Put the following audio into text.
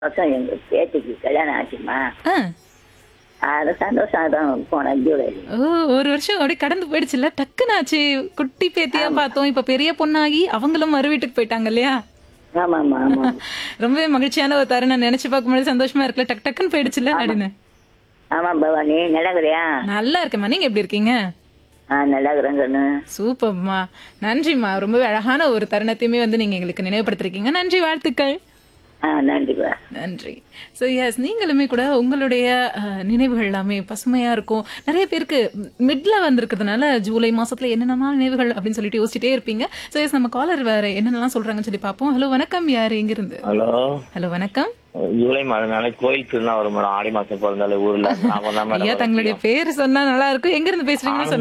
வருஷம் எங்க பேத்திக்கு கல்யாணம் ஆச்சுமா ஆ அது சந்தோஷம் தான் போன ஜூலை ஓ ஒரு வருஷம் அப்படியே கடந்து போயிடுச்சுல்ல டக்குன்னு ஆச்சு குட்டி பேத்தியா பார்த்தோம் இப்ப பெரிய பொண்ணாகி அவங்களும் மறு வீட்டுக்கு போயிட்டாங்க இல்லையா ஆமா ஆமா ஆமா ரொம்பவே மகிழ்ச்சியான ஒரு தருணம் நினைச்சு பார்க்கும்போது சந்தோஷமா இருக்குல்ல டக் டக்குன்னு போயிடுச்சுல அப்படின்னு ஆமா பவானி நல்லாக்குறியா நல்லா இருக்கேம்மா நீங்க எப்படி இருக்கீங்க ஆ நல்லாக்குறேன் கண்ணு சூப்பர்மா நன்றிம்மா ரொம்பவே அழகான ஒரு தருணத்தையுமே வந்து நீங்க எங்களுக்கு நினைவுபடுத்திருக்கீங்க நன்றி வாழ்த்துக்கள் ஆ நன்றிப்பா நன்றி ஸோ எஸ் நீங்களுமே கூட உங்களுடைய அஹ், நினைவுகள் எல்லாமே பசுமையா இருக்கும் நிறைய பேருக்கு மிட்ல வந்திருக்கிறதுனால ஜூலை மாசத்துல என்னென்னலாம் நினைவுகள் அப்படின்னு சொல்லிட்டு யோசிச்சுட்டே இருப்பீங்க ஸோ எஸ் நம்ம காலர் வேற என்னென்னலாம் சொல்றாங்கன்னு சொல்லி பார்ப்போம் ஹலோ வணக்கம் யார் எங்கிருந்து ஹலோ ஹலோ வணக்கம் ஜூலை மாதம்னாலே கோயில் திருநாள் வரும் மேடம் ஆடி மாசம் பிறந்தாலே ஊர்ல நான் தான் ஐயா மேடம் தங்களுடைய பேர் சொன்னா நல்லா இருக்கும் எங்க இருந்து பேசுறீங்கன்னு